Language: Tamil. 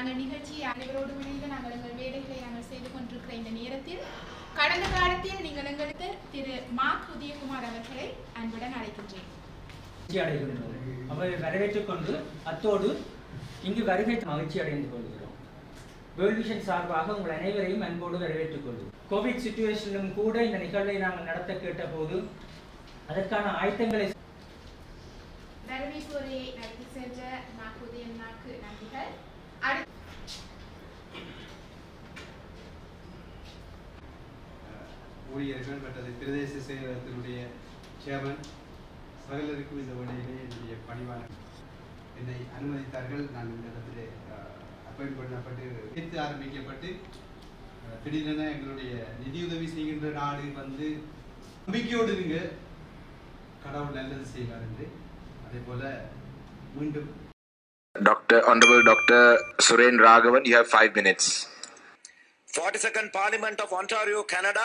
நாங்கள் நிகழ்ச்சி அனைவரோடு இணைந்து நாங்கள் எங்கள் வேலைகளை நாங்கள் செய்து கொண்டிருக்கிற இந்த நேரத்தில் கடந்த காலத்தில் நீங்கள் எங்களுக்கு திரு மாக் உதயகுமார் அவர்களை அன்புடன் அழைக்கின்றேன் மகிழ்ச்சி அடைகின்றது அவரை வரவேற்றுக் கொண்டு அத்தோடு இங்கு வருகை மகிழ்ச்சி அடைந்து கொள்கிறோம் வேர்ல்ட் விஷன் சார்பாக உங்கள் அனைவரையும் அன்போடு வரவேற்றுக் கொள்கிறோம் கோவிட் சுச்சுவேஷனிலும் கூட இந்த நிகழ்வை நாங்கள் நடத்த கேட்டபோது அதற்கான ஆயத்தங்களை வரவேற்பு உரையை நடத்தி சென்ற மாக் உதயனாக்கு நன்றிகள் அடுத்து ஊழியர்கள் மற்றது பிரதேச செயலகத்தினுடைய சேர்மன் சகலருக்கும் இந்த வழியிலே என்னுடைய பணிவான என்னை அனுமதித்தார்கள் நான் இந்த இடத்திலே அப்பாயின்ட் பண்ணப்பட்டு வைத்து ஆரம்பிக்கப்பட்டு அஹ், திடீரென எங்களுடைய நிதியுதவி செய்கின்ற நாடு வந்து நம்பிக்கையோடு இருங்க கடவுள் நல்லது செய்வார் என்று அதே போல மீண்டும் Dr. Honorable Dr. Suren Raghavan, you have five minutes. 42nd Parliament of Ontario, Canada.